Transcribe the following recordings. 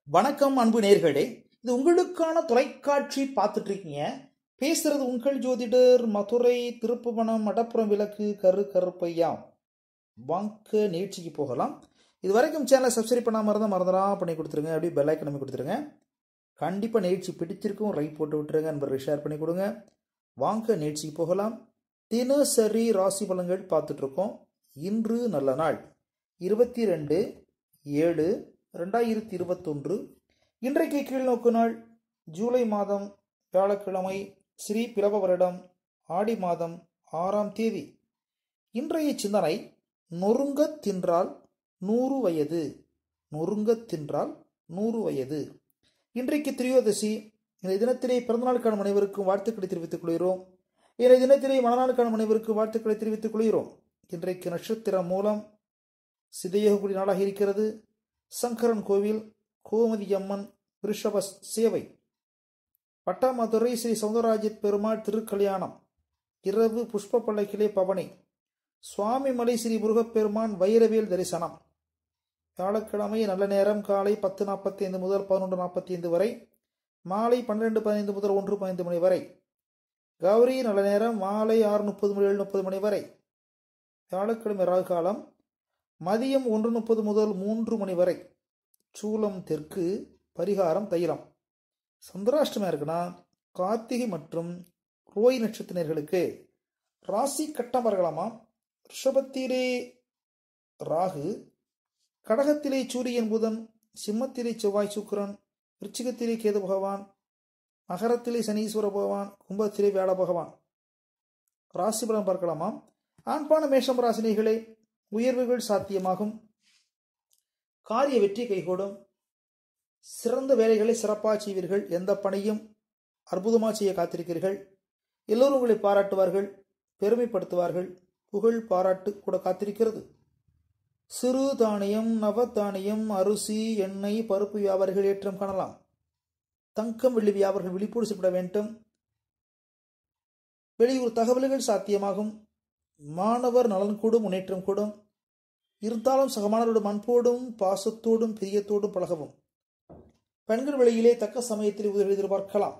வணக்கம் அன்பு நேர்களே இது உங்களுக்கான தொலைக்காட்சி பார்த்துட்டு இருக்கீங்க பேசுறது உங்கள் ஜோதிடர் மதுரை திருப்புவனம் மடப்புறம் விளக்கு கரு கருப்பையா வாங்க நிகழ்ச்சிக்கு போகலாம் இது வரைக்கும் சேனலை சப்ஸ்கிரைப் பண்ணாமல் இருந்தால் மறந்துடா பண்ணி கொடுத்துருங்க அப்படியே பெல் ஐக்கன் அமைக்க கொடுத்துருங்க கண்டிப்பாக நிகழ்ச்சி பிடிச்சிருக்கும் ரைட் போட்டு விட்டுருங்க நண்பர்கள் ஷேர் பண்ணி கொடுங்க வாங்க நிகழ்ச்சிக்கு போகலாம் தினசரி ராசி பலன்கள் பார்த்துட்டு இருக்கோம் இன்று நல்ல நாள் இருபத்தி ரெண்டு ஏழு ரெண்டாயிரத்தி இருபத்தொன்று இன்றைக்கு கீழ்நோக்கு நாள் ஜூலை மாதம் வியாழக்கிழமை ஸ்ரீ பிளவ வருடம் ஆடி மாதம் ஆறாம் தேதி இன்றைய சிந்தனை நொறுங்கத் தின்றால் நூறு வயது நொறுங்கத் தின்றால் நூறு வயது இன்றைக்கு திரியோதசி இந்த தினத்திலே பிறந்தநாளுக்கான அனைவருக்கும் வாழ்த்துக்களை தெரிவித்துக் கொள்கிறோம் இன்றைய தினத்திலே மனநாளுக்கான அனைவருக்கும் வாழ்த்துக்களை தெரிவித்துக் கொள்கிறோம் இன்றைக்கு நட்சத்திரம் மூலம் சிதையோகுடி நாளாக இருக்கிறது சங்கரன் கோவில் கோமதி அம்மன் ரிஷப சேவை பட்டாமதுரை ஸ்ரீ சௌந்தரராஜ பெருமாள் திருக்கல்யாணம் இரவு புஷ்ப பல்லக்கிலே பவனி சுவாமி மலை ஸ்ரீ முருகப்பெருமான் வைரவேல் தரிசனம் வியாழக்கிழமை நல்ல நேரம் காலை பத்து நாற்பத்தி ஐந்து முதல் பதினொன்று நாற்பத்தி ஐந்து வரை மாலை பன்னிரெண்டு பதினைந்து முதல் ஒன்று பதினைந்து மணி வரை கௌரி நல்ல நேரம் மாலை ஆறு முப்பது மணி ஏழு முப்பது மணி வரை வியாழக்கிழமை ராகு காலம் மதியம் ஒன்று முப்பது முதல் மூன்று மணி வரை சூலம் தெற்கு பரிகாரம் தைலம் சந்திராஷ்டமம் இருக்குன்னா கார்த்திகை மற்றும் ரோய் நட்சத்திரர்களுக்கு ராசி கட்டம் வரலாமா ரிஷபத்திலே ராகு கடகத்திலே சூரியன் புதன் சிம்மத்திலே செவ்வாய் சுக்கிரன் விருச்சிகத்திலே கேது பகவான் மகரத்திலே சனீஸ்வர பகவான் கும்பத்திலே வியாழ பகவான் ராசி பலன் பார்க்கலாமா ஆண்பான மேஷம் ராசினிகளே உயர்வுகள் சாத்தியமாகும் காரிய வெற்றி கைகூடும் சிறந்த வேலைகளை சிறப்பாக செய்வீர்கள் எந்த பணியும் அற்புதமாக செய்ய காத்திருக்கிறீர்கள் எல்லோரும் உங்களை பாராட்டுவார்கள் பெருமைப்படுத்துவார்கள் புகழ் பாராட்டு கூட காத்திருக்கிறது சிறு தானியம் நவதானியம் அரிசி எண்ணெய் பருப்பு வியாபாரிகள் ஏற்றம் காணலாம் தங்கம் வெள்ளி வியாபாரிகள் விழிப்போடு செய்யப்பட வேண்டும் வெளியூர் தகவல்கள் சாத்தியமாகும் மாணவர் நலன் கூடும் முன்னேற்றம் கூடும் இருந்தாலும் சக மாணவரோடும் அன்போடும் பாசத்தோடும் பிரியத்தோடும் பழகவும் பெண்கள் வெளியிலே தக்க சமயத்தில் உதவி எதிர்பார்க்கலாம்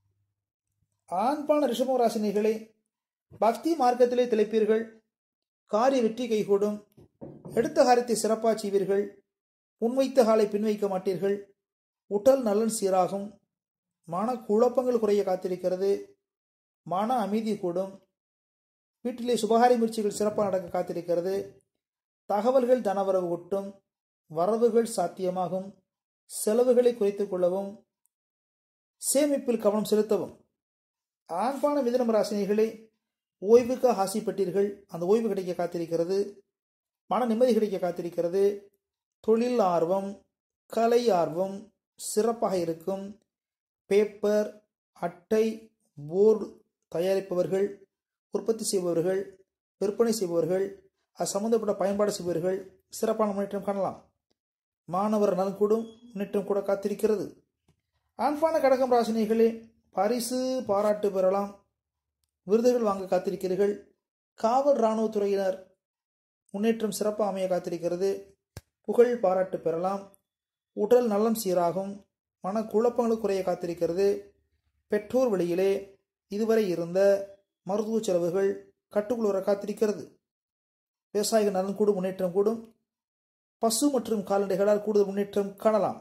ஆண்பான ரிஷபம் ராசினிகளே பக்தி மார்க்கத்திலே திளைப்பீர்கள் காரிய வெற்றி கைகூடும் எடுத்த காரியத்தை சிறப்பாக செய்வீர்கள் முன்வைத்த காலை பின்வைக்க மாட்டீர்கள் உடல் நலன் சீராகும் மன குழப்பங்கள் குறைய காத்திருக்கிறது மன அமைதி கூடும் வீட்டிலே சுபகாரி முயற்சிகள் சிறப்பாக நடக்க காத்திருக்கிறது தகவல்கள் தனவரவு ஒட்டும் வரவுகள் சாத்தியமாகும் செலவுகளை குறைத்துக் கொள்ளவும் சேமிப்பில் கவனம் செலுத்தவும் ஆண்பான மிதனம் ராசினிகளே ஓய்வுக்கு ஆசைப்பட்டீர்கள் அந்த ஓய்வு கிடைக்க காத்திருக்கிறது மன நிம்மதி கிடைக்க காத்திருக்கிறது தொழில் ஆர்வம் கலை ஆர்வம் சிறப்பாக இருக்கும் பேப்பர் அட்டை போர்டு தயாரிப்பவர்கள் உற்பத்தி செய்பவர்கள் விற்பனை செய்பவர்கள் அது சம்பந்தப்பட்ட பயன்பாடு செய்பவர்கள் சிறப்பான முன்னேற்றம் காணலாம் மாணவர் நலன் கூடும் முன்னேற்றம் கூட காத்திருக்கிறது ஆண்பான கடகம் ராசினிகளே பரிசு பாராட்டு பெறலாம் விருதுகள் வாங்க காத்திருக்கிறீர்கள் காவல் இராணுவத்துறையினர் முன்னேற்றம் சிறப்பாக அமைய காத்திருக்கிறது புகழ் பாராட்டு பெறலாம் உடல் நலம் சீராகும் மன குழப்பங்கள் குறைய காத்திருக்கிறது பெற்றோர் வழியிலே இதுவரை இருந்த மருத்துவ செலவுகள் கட்டுக்குள் வர காத்திருக்கிறது விவசாயிகள் நலன் கூடும் முன்னேற்றம் கூடும் பசு மற்றும் கால்நடைகளால் கூடுதல் முன்னேற்றம் காணலாம்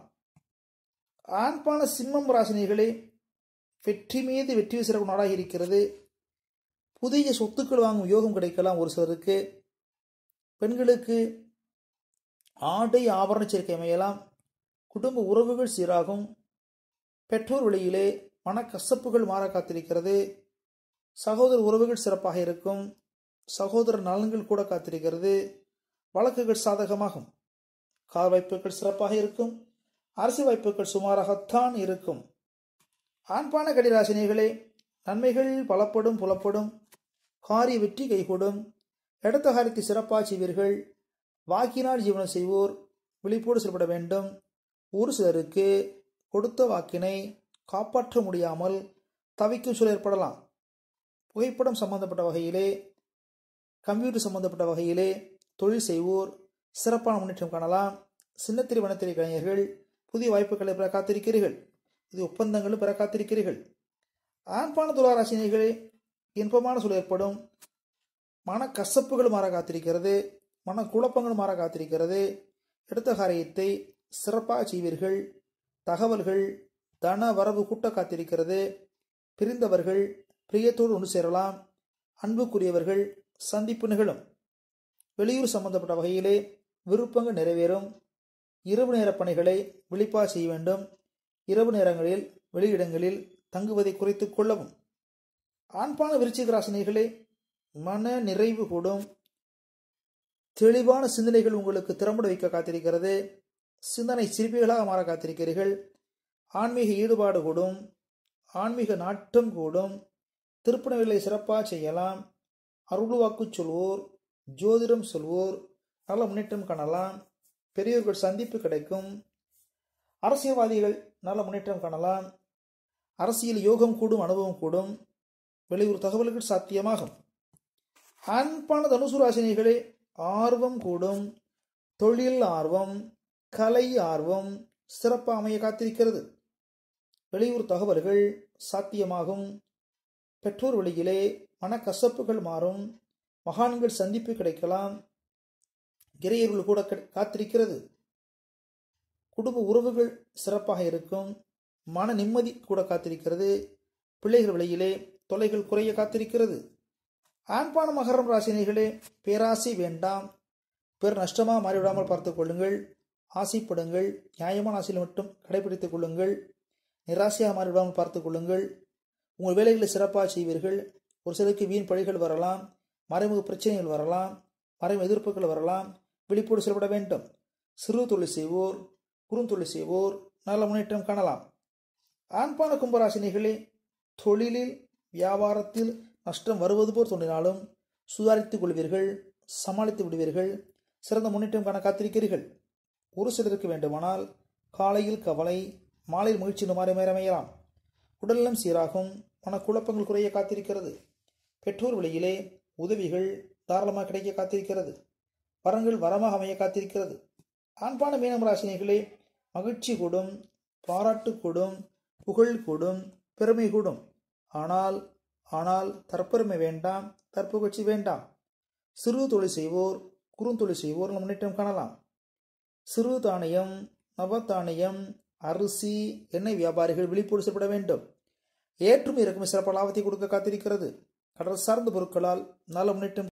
ஆண்பான சிம்மம் ராசினிகளே வெற்றி மீது வெற்றி சிறப்பு நாடாக இருக்கிறது புதிய சொத்துக்கள் வாங்கும் யோகம் கிடைக்கலாம் ஒரு சிலருக்கு பெண்களுக்கு ஆடை ஆபரண சேர்க்கை அமையலாம் குடும்ப உறவுகள் சீராகும் பெற்றோர் வழியிலே மனக்கசப்புகள் மாற காத்திருக்கிறது சகோதர உறவுகள் சிறப்பாக இருக்கும் சகோதர நலன்கள் கூட காத்திருக்கிறது வழக்குகள் சாதகமாகும் கார் வாய்ப்புகள் சிறப்பாக இருக்கும் அரசு வாய்ப்புகள் சுமாராகத்தான் இருக்கும் ஆண்பான கடிராசினிகளே நன்மைகள் பலப்படும் புலப்படும் காரிய வெற்றி கைகூடும் எடுத்த காரியத்தை சிறப்பாக செய்வீர்கள் வாக்கினால் ஜீவனம் செய்வோர் விழிப்போடு செயல்பட வேண்டும் ஒரு சிலருக்கு கொடுத்த வாக்கினை காப்பாற்ற முடியாமல் தவிக்கும் சூழல் ஏற்படலாம் புகைப்படம் சம்பந்தப்பட்ட வகையிலே கம்ப்யூட்டர் சம்பந்தப்பட்ட வகையிலே தொழில் செய்வோர் சிறப்பான முன்னேற்றம் காணலாம் சின்னத்திரை வனத்திரை கலைஞர்கள் புதிய வாய்ப்புகளை பெற காத்திருக்கிறீர்கள் இது ஒப்பந்தங்களும் பெற காத்திருக்கிறீர்கள் ஆண்பான துளாராசினிகளே இன்பமான சூழல் ஏற்படும் மன கசப்புகள் மாற காத்திருக்கிறது மன குழப்பங்கள் மாற காத்திருக்கிறது எடுத்த காரியத்தை சிறப்பாக செய்வீர்கள் தகவல்கள் தன வரவு கூட்ட காத்திருக்கிறது பிரிந்தவர்கள் பிரியத்தோடு ஒன்று சேரலாம் அன்புக்குரியவர்கள் சந்திப்பு நிகழும் வெளியூர் சம்பந்தப்பட்ட வகையிலே விருப்பங்கள் நிறைவேறும் இரவு நேர பணிகளை விழிப்பாக செய்ய வேண்டும் இரவு நேரங்களில் வெளியிடங்களில் தங்குவதை குறைத்துக் கொள்ளவும் ஆண்பான விருச்சிக ராசினிகளே மன நிறைவு கூடும் தெளிவான சிந்தனைகள் உங்களுக்கு திறம்பட வைக்க காத்திருக்கிறது சிந்தனை சிரிப்பிகளாக மாற காத்திருக்கிறீர்கள் ஆன்மீக ஈடுபாடு கூடும் ஆன்மீக நாட்டம் கூடும் திருப்பணிகளை சிறப்பாக செய்யலாம் அருள்வாக்கு சொல்வோர் ஜோதிடம் சொல்வோர் நல்ல முன்னேற்றம் காணலாம் பெரியோர்கள் சந்திப்பு கிடைக்கும் அரசியல்வாதிகள் நல்ல முன்னேற்றம் காணலாம் அரசியல் யோகம் கூடும் அனுபவம் கூடும் வெளியூர் தகவல்கள் சாத்தியமாகும் அன்பான தனுசு ராசினிகளே ஆர்வம் கூடும் தொழில் ஆர்வம் கலை ஆர்வம் சிறப்பாக அமைய காத்திருக்கிறது வெளியூர் தகவல்கள் சாத்தியமாகும் பெற்றோர் வழியிலே மனக்கசப்புகள் மாறும் மகான்கள் சந்திப்பு கிடைக்கலாம் இறையர்கள் கூட காத்திருக்கிறது குடும்ப உறவுகள் சிறப்பாக இருக்கும் மன நிம்மதி கூட காத்திருக்கிறது பிள்ளைகள் வழியிலே தொலைகள் குறைய காத்திருக்கிறது ஆண்பான மகரம் ராசினிகளே பேராசை வேண்டாம் பெரு நஷ்டமாக மாறிவிடாமல் பார்த்துக் கொள்ளுங்கள் ஆசைப்படுங்கள் நியாயமான ஆசையில் மட்டும் கடைபிடித்துக் கொள்ளுங்கள் நிராசையாக மாறிவிடாமல் பார்த்துக் கொள்ளுங்கள் உங்கள் வேலைகளை சிறப்பாக செய்வீர்கள் ஒரு சிலருக்கு வீண் பழிகள் வரலாம் மறைமுக பிரச்சனைகள் வரலாம் மறைமுக எதிர்ப்புகள் வரலாம் விழிப்போடு செயல்பட வேண்டும் சிறு தொழில் செய்வோர் குறுந்தொழில் செய்வோர் நல்ல முன்னேற்றம் காணலாம் ஆண்பான கும்பராசினிகளே தொழிலில் வியாபாரத்தில் நஷ்டம் வருவது போல் தோன்றினாலும் சுதாரித்துக் கொள்வீர்கள் சமாளித்து விடுவீர்கள் சிறந்த முன்னேற்றம் காண காத்திருக்கிறீர்கள் ஒரு சிலருக்கு வேண்டுமானால் காலையில் கவலை மாலையில் மகிழ்ச்சி மாறி அமையலாம் உடல்நலம் சீராகும் மனக்குழப்பங்கள் குறைய காத்திருக்கிறது பெற்றோர் வழியிலே உதவிகள் தாராளமாக கிடைக்க காத்திருக்கிறது வரங்கள் வரமாக அமைய காத்திருக்கிறது ஆண்பான மீனம் ராசினிகளே மகிழ்ச்சி கூடும் பாராட்டு கூடும் புகழ் கூடும் பெருமை கூடும் ஆனால் ஆனால் தற்பெருமை வேண்டாம் தற்புகழ்ச்சி வேண்டாம் சிறு தொழில் செய்வோர் குறுந்தொழில் செய்வோர் முன்னேற்றம் காணலாம் சிறு தானியம் நவதானியம் அரிசி எண்ணெய் வியாபாரிகள் விழிப்போடு செயல்பட வேண்டும் ஏற்றும் இறக்குமதி சிறப்பு லாபத்தை கொடுக்க காத்திருக்கிறது கடல் சார்ந்த பொருட்களால் நல்ல முன்னேற்றம்